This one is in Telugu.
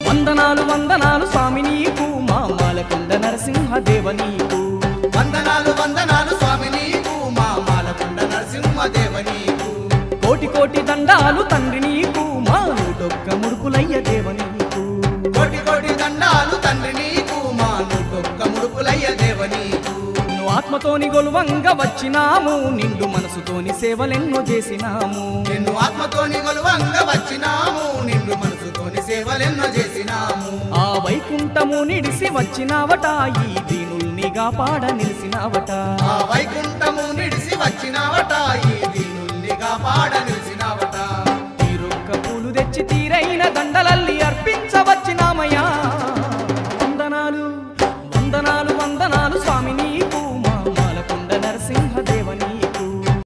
వందనాలు వందనాలు స్వామి నీకు మా మాలకొండ నరసింహదేవ నీకు వందనాలు వందనాలు స్వామి నీకు మా మాలకొండ నరసింహదేవ నీకు కోటి కోటి దండాలు తండ్రి నీకు మా నూటొక్క ముడుపులయ్య దేవ నీకు కోటి కోటి దండాలు తండ్రి నీకు మా నూటొక్క ముడుపులయ్య దేవ నీకు నువ్వు ఆత్మతోని గొలువంగా వచ్చినాము నిండు మనసుతోని సేవలెన్నో చేసినాము నిన్ను ఆత్మతోని గొలువంగా వచ్చినాము నిన్ను మనసుతోని సేవలెన్నో చేసినాము ఆ వైకుంఠము నిడిసి వచ్చినావట ఈ దీనుల్ని కాపాడ నిలిసినావట ఆ వైకుంఠము నిడిసి వచ్చినావట ఈ దీనుల్నిగా పాడ నిలిచినావట తీరొక్క పూలు తెచ్చి తీరైన దండలల్లి అర్పించవచ్చినామయ్యా